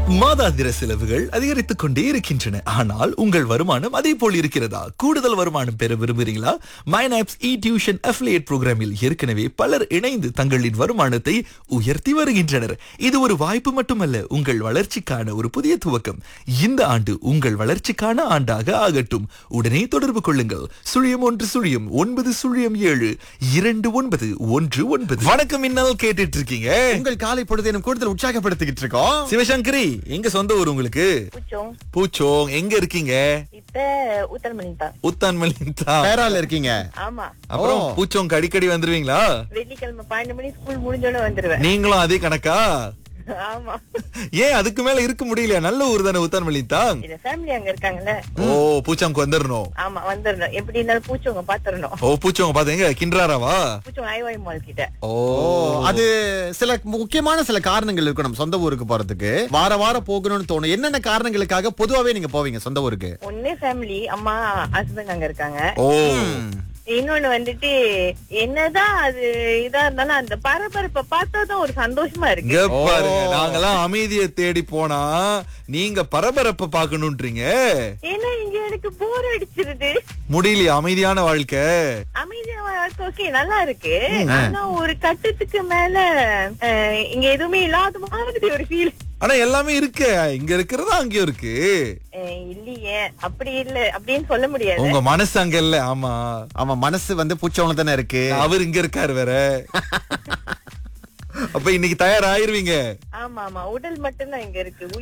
மாதாந்திர செலவுகள் அதிகரித்துக் கொண்டே இருக்கின்றன ஆனால் உங்கள் வருமானம் அதே போல் இருக்கிறதா கூடுதல் வருமானம் பெற விரும்புகிறீங்களா மைனாப்ஸ் இ டியூஷன் அஃபிலியேட் புரோகிராமில் ஏற்கனவே பலர் இணைந்து தங்களின் வருமானத்தை உயர்த்தி வருகின்றனர் இது ஒரு வாய்ப்பு மட்டுமல்ல உங்கள் வளர்ச்சிக்கான ஒரு புதிய துவக்கம் இந்த ஆண்டு உங்கள் வளர்ச்சிக்கான ஆண்டாக ஆகட்டும் உடனே தொடர்பு கொள்ளுங்கள் சுழியம் ஒன்று சுழியம் ஒன்பது சுழியம் ஏழு இரண்டு ஒன்பது ஒன்று ஒன்பது வணக்கம் இன்னல் கேட்டுட்டு இருக்கீங்க உங்கள் காலை பொழுது எனக்கு கூடுதல் உற்சாகப்படுத்திக்கிட்டு இருக்கோம் சிவசங்கரி எங்க சொந்த ஊர் உங்களுக்கு பூச்சோம் பூச்சோங் எங்க இருக்கீங்க இப்ப உத்தரமணி தான் உத்தான்மலின் தான் பேரால இருக்கீங்க ஆமா அப்புறம் ஓ. பூச்சோங்க அடிக்கடி வந்துருவீங்களா வெள்ளிக்கிழமை பன்னெண்டு மணி ஸ்கூல் முடிஞ்சோட வந்துருவேன் நீங்களும் அதே கணக்கா ஆமா ஏன் அதுக்கு மேல இருக்க முடியலையா நல்ல ஊர் தானே உத்தான்மலின் தான் இந்த ஃபேமிலி அங்க இருக்காங்கல்ல ஓ பூச்சாங்க வந்துடணும் ஆமா வந்துடணும் எப்படி இருந்தாலும் பூச்சவங்க பாத்துறணும் ஓ பூச்சோங்க பாத்தீங்க கின்றாராவா பூச்சவங்க ஐவாய் மால் கிட்ட ஓ ஓ அது சில முக்கியமான சில காரணங்கள் இருக்கணும் சொந்த ஊருக்கு போறதுக்கு வார வாரம் போகணும்னு தோணும் என்னென்ன காரணங்களுக்காக பொதுவாவே நீங்க போவீங்க சொந்த ஊருக்கு ஒன்னே ஃபேமிலி அம்மா ஹஸ்பண்ட் அங்க இருக்காங்க ஓ இன்னொன்னு வந்துட்டு என்னதான் அது இதா இருந்தாலும் அந்த பரபரப்பை பார்த்தாதான் ஒரு சந்தோஷமா இருக்கு இங்க பாருங்க ஓ. நாங்கெல்லாம் அமைதியை தேடி போனா நீங்க பரபரப்ப பாக்கணும்ன்றீங்க ஏன்னா இங்க எனக்கு போர் அடிச்சிருது முடியலையா அமைதியான வாழ்க்கை அமைதியா ஓகே நல்லா இருக்கு ஆனா ஒரு கட்டத்துக்கு மேல அஹ், இங்க எதுவுமே இல்லாத மாதிரி ஒரு ஃபீல் ஆனா எல்லாமே இருக்கு இங்க இருக்கிறதா அங்கேயும் இருக்கு இல்லையே அப்படி இல்ல அப்படின்னு சொல்ல முடியாது உங்க மனசு அங்க இல்ல ஆமா ஆமா மனசு வந்து பூச்சவங்க தானே இருக்கு அவர் இங்க இருக்காரு வேற அப்ப இன்னைக்கு தயாராயிருவீங்க ஆமா ஆமா உடல் மட்டும்தான் இங்க இருக்கு